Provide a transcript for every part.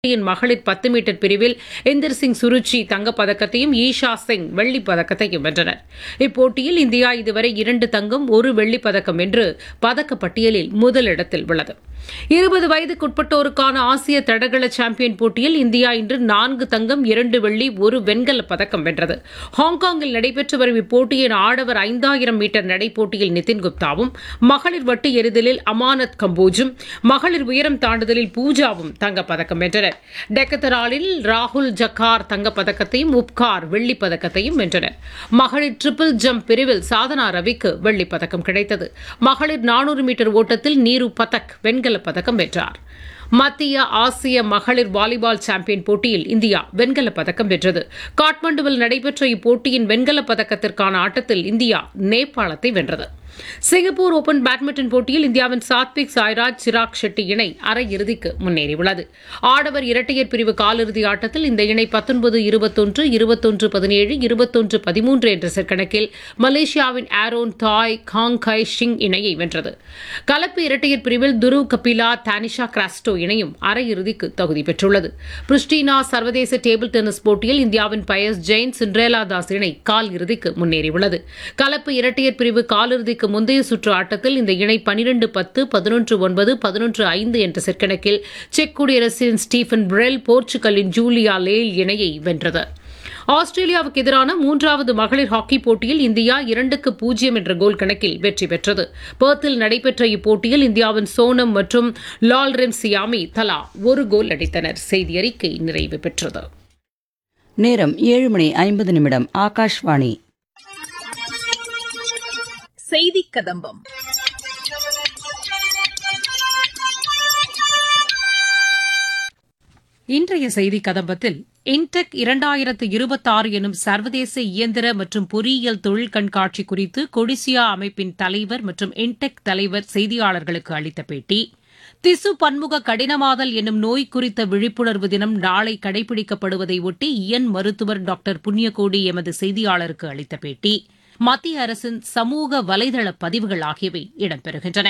இந்தியாவின் மகளிர் பத்து மீட்டர் பிரிவில் இந்தர் சிங் சுருச்சி தங்கப்பதக்கத்தையும் ஈஷா சிங் வெள்ளிப் பதக்கத்தையும் வென்றனர் இப்போட்டியில் இந்தியா இதுவரை இரண்டு தங்கம் ஒரு வெள்ளிப் பதக்கம் வென்று பதக்கப் பட்டியலில் முதலிடத்தில் உள்ளது இருபது வயதுக்குட்பட்டோருக்கான ஆசிய தடகள சாம்பியன் போட்டியில் இந்தியா இன்று நான்கு தங்கம் இரண்டு வெள்ளி ஒரு வெண்கலப் பதக்கம் வென்றது ஹாங்காங்கில் நடைபெற்று வரும் இப்போட்டியின் ஆடவர் ஐந்தாயிரம் மீட்டர் நடைப்போட்டியில் நிதின் குப்தாவும் மகளிர் வட்டு எறிதலில் அமானத் கம்போஜும் மகளிர் உயரம் தாண்டுதலில் பூஜாவும் தங்கப்பதக்கம் வென்றனர் டெக்கத்தராலில் ராகுல் ஜக்கார் தங்கப்பதக்கத்தையும் உப்கார் வெள்ளிப் பதக்கத்தையும் வென்றனர் மகளிர் ட்ரிபிள் ஜம்ப் பிரிவில் சாதனா ரவிக்கு வெள்ளிப் பதக்கம் கிடைத்தது மகளிர் நானூறு மீட்டர் ஓட்டத்தில் நீரு பதக் வெண்கலப் பதக்கம் வென்றார் மத்திய ஆசிய மகளிர் வாலிபால் சாம்பியன் போட்டியில் இந்தியா வெண்கலப் பதக்கம் வென்றது காட்மாண்டுவில் நடைபெற்ற இப்போட்டியின் வெண்கலப் பதக்கத்திற்கான ஆட்டத்தில் இந்தியா நேபாளத்தை வென்றது சிங்கப்பூர் ஓபன் பேட்மிண்டன் போட்டியில் இந்தியாவின் சாத்விக் சாய்ராஜ் சிராக் ஷெட்டி இணை அரையிறுதிக்கு முன்னேறியுள்ளது ஆடவர் இரட்டையர் பிரிவு காலிறுதி ஆட்டத்தில் இந்த இணை பத்தொன்பது இருபத்தொன்று இருபத்தொன்று பதினேழு இருபத்தொன்று பதிமூன்று என்ற செட் கணக்கில் மலேசியாவின் ஆரோன் தாய் காங் கை ஷிங் இணையை வென்றது கலப்பு இரட்டையர் பிரிவில் துருவ் கபிலா தானிஷா கிராஸ்டோ இணையும் அரையிறுதிக்கு தகுதி பெற்றுள்ளது பிரிஸ்டினா சர்வதேச டேபிள் டென்னிஸ் போட்டியில் இந்தியாவின் பயஸ் ஜெயின் சிண்ட்ரேலா தாஸ் இணை கால் இறுதிக்கு முன்னேறியுள்ளது கலப்பு இரட்டையர் பிரிவு காலிறுதிக்கு முந்தைய சுற்று ஆட்டத்தில் இந்த இணை பனிரெண்டு பத்து பதினொன்று ஒன்பது பதினொன்று ஐந்து என்ற செட் கணக்கில் செக் குடியரசின் ஸ்டீஃபன் பிரெல் போர்ச்சுகலின் ஜூலியா லேல் இணையை வென்றது ஆஸ்திரேலியாவுக்கு எதிரான மூன்றாவது மகளிர் ஹாக்கி போட்டியில் இந்தியா இரண்டுக்கு பூஜ்ஜியம் என்ற கோல் கணக்கில் வெற்றி பெற்றது பெர்த்தில் நடைபெற்ற இப்போட்டியில் இந்தியாவின் சோனம் மற்றும் லால்ரெம் சியாமி தலா ஒரு கோல் அடித்தனர் செய்தி அறிக்கை நிறைவு பெற்றது நேரம் ஏழு மணி ஐம்பது நிமிடம் ஆகாஷ்வாணி செய்தி கதம்பம் இன்றைய செய்தி கதம்பத்தில் இன்டெக் இரண்டாயிரத்து இருபத்தாறு எனும் சர்வதேச இயந்திர மற்றும் பொறியியல் தொழில் கண்காட்சி குறித்து கொடிசியா அமைப்பின் தலைவர் மற்றும் இன்டெக் தலைவர் செய்தியாளர்களுக்கு அளித்த பேட்டி திசு பன்முக கடினமாதல் என்னும் நோய் குறித்த விழிப்புணர்வு தினம் நாளை கடைபிடிக்கப்படுவதை ஒட்டி இயன் மருத்துவர் டாக்டர் புண்ணியகோடி எமது செய்தியாளருக்கு அளித்த பேட்டி மத்திய அரசின் சமூக வலைதள பதிவுகள் ஆகியவை இடம்பெறுகின்றன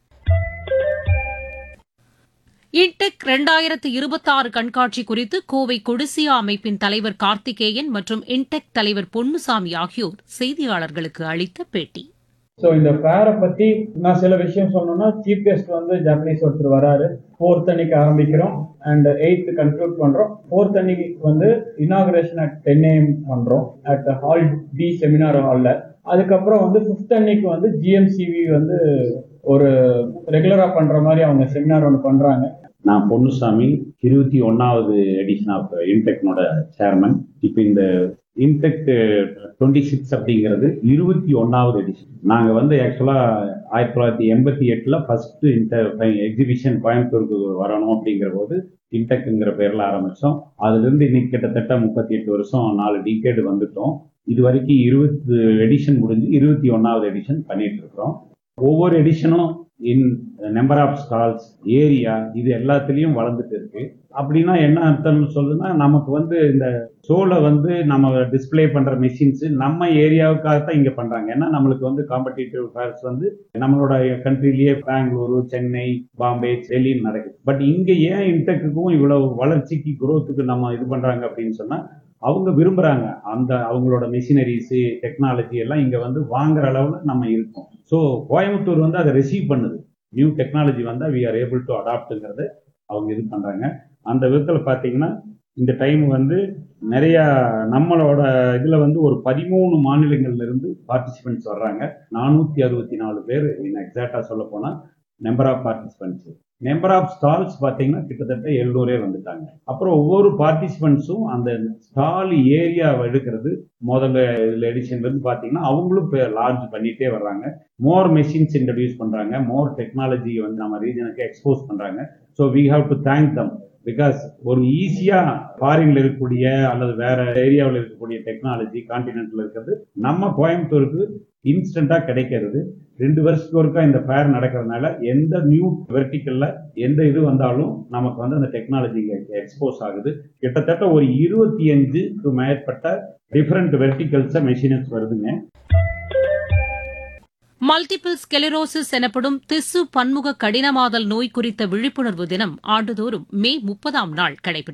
இன்டெக் இரண்டாயிரத்து இருபத்தாறு கண்காட்சி குறித்து கோவை கொடிசியா அமைப்பின் தலைவர் கார்த்திகேயன் மற்றும் இன்டெக் தலைவர் பொன்னுசாமி ஆகியோர் செய்தியாளர்களுக்கு அளித்த பேட்டி ஸோ இந்த ஃபேரை பத்தி நான் சில விஷயம் சொல்லணும்னா சீஃப் கெஸ்ட் வந்து ஜப்பனீஸ் ஒருத்தர் வராரு ஃபோர்த் அன்னைக்கு ஆரம்பிக்கிறோம் அண்ட் எயித் கன்க்ளூட் பண்றோம் ஃபோர்த் அன்னைக்கு வந்து இனாகுரேஷன் அட் டென் ஏஎம் பண்றோம் அட் ஹால் டி செமினார் ஹாலில் அதுக்கப்புறம் வந்து ஃபிஃப்த் அன்னைக்கு வந்து ஜிஎம்சிவி வந்து ஒரு ரெகுலரா பண்ற மாதிரி அவங்க செமினார் ஒன்று பண்றாங்க நான் பொன்னுசாமி இருபத்தி ஒன்னாவது எடிஷன் ஆஃப் இன்டெக்னோட சேர்மன் இப்போ இந்த இன்டெக் டுவெண்ட்டி சிக்ஸ் அப்படிங்கிறது இருபத்தி ஒன்னாவது எடிஷன் நாங்கள் வந்து ஆக்சுவலாக ஆயிரத்தி தொள்ளாயிரத்தி எண்பத்தி எட்டில் ஃபர்ஸ்ட் இன்டர் எக்ஸிபிஷன் கோயம்புத்தூருக்கு வரணும் அப்படிங்கிற போது இன்டெக்குங்கிற பேரில் ஆரம்பித்தோம் அதுலேருந்து இன்னைக்கு கிட்டத்தட்ட முப்பத்தி எட்டு வருஷம் நாலு டிகேடு வந்துட்டோம் இது வரைக்கும் இருபது எடிஷன் முடிஞ்சு இருபத்தி ஒன்னாவது எடிஷன் பண்ணிட்டு இருக்கிறோம் ஒவ்வொரு எடிஷனும் in number of stalls area இது எல்லாத்துலேயும் வளர்ந்துட்டு இருக்கு அப்படின்னா என்ன அர்த்தம்னு சொல்லுன்னா நமக்கு வந்து இந்த ஷோல வந்து நம்ம டிஸ்பிளே பண்ற மெஷின்ஸ் நம்ம ஏரியாவுக்காக தான் இங்க பண்றாங்க ஏன்னா நம்மளுக்கு வந்து காம்படிட்டிவ் ஃபேர்ஸ் வந்து நம்மளோட கண்ட்ரிலேயே பெங்களூரு சென்னை பாம்பே டெல்லின்னு நடக்குது பட் இங்க ஏன் இன்டெக்குக்கும் இவ்வளவு வளர்ச்சிக்கு குரோத்துக்கு நம்ம இது பண்றாங்க அப்படின்னு சொன்னா அவங்க விரும்புறாங்க அந்த அவங்களோட மிஷினரிஸ் டெக்னாலஜி எல்லாம் இங்க வந்து வாங்குற அளவுல நம்ம இருக்கோம் ஸோ கோயம்புத்தூர் வந்து அதை ரிசீவ் பண்ணுது நியூ டெக்னாலஜி வந்தால் வி ஆர் ஏபிள் டு அடாப்ட்டுங்கிறத அவங்க இது பண்றாங்க அந்த விதத்தில் பார்த்தீங்கன்னா இந்த டைம் வந்து நிறைய நம்மளோட இதுல வந்து ஒரு பதிமூணு மாநிலங்கள்ல இருந்து பார்ட்டிசிபென்ட்ஸ் வர்றாங்க நானூத்தி அறுபத்தி நாலு பேர் எக்ஸாக்டா சொல்ல போனா number of participants number of stalls பார்த்தீங்கன்னா கிட்டத்தட்ட எழுநூறே வந்துட்டாங்க அப்புறம் ஒவ்வொரு பார்ட்டிசிபென்ட்ஸும் அந்த ஸ்டால் ஏரியாவை எடுக்கிறது முதல்ல இதில் எடிஷன்ல இருந்து பார்த்தீங்கன்னா அவங்களும் இப்போ லான்ச் பண்ணிட்டே வர்றாங்க மோர் மெஷின்ஸ் இன்ட்ரடியூஸ் பண்றாங்க மோர் டெக்னாலஜி வந்து நம்ம ரீஜனுக்கு எக்ஸ்போஸ் பண்றாங்க so we have to thank them because ஒரு ஈஸியா ஃபாரின்ல இருக்கக்கூடிய அல்லது வேற ஏரியாவில் இருக்கக்கூடிய டெக்னாலஜி கான்டினென்ட்ல இருக்கிறது நம்ம கோயம்புத்தூருக்கு இன்ஸ்டண்டா கிடைக்கிறது ரெண்டு வருஷத்துக்கு ஒருக்கா இந்த ஃபேர் நடக்கிறதுனால எந்த நியூ வெர்டிக்கல்ல எந்த இது வந்தாலும் நமக்கு வந்து அந்த டெக்னாலஜி எக்ஸ்போஸ் ஆகுது கிட்டத்தட்ட ஒரு இருபத்தி அஞ்சுக்கு மேற்பட்ட டிஃப்ரெண்ட் வெர்டிகல்ஸை மெஷினஸ் வருதுங்க மல்டிபிள் ஸ்கெலரோசிஸ் எனப்படும் திசு பன்முக கடினமாதல் நோய் குறித்த விழிப்புணர்வு தினம் ஆண்டுதோறும் மே முப்பதாம் நாள் கடைபிடிக்கப்படுகிறது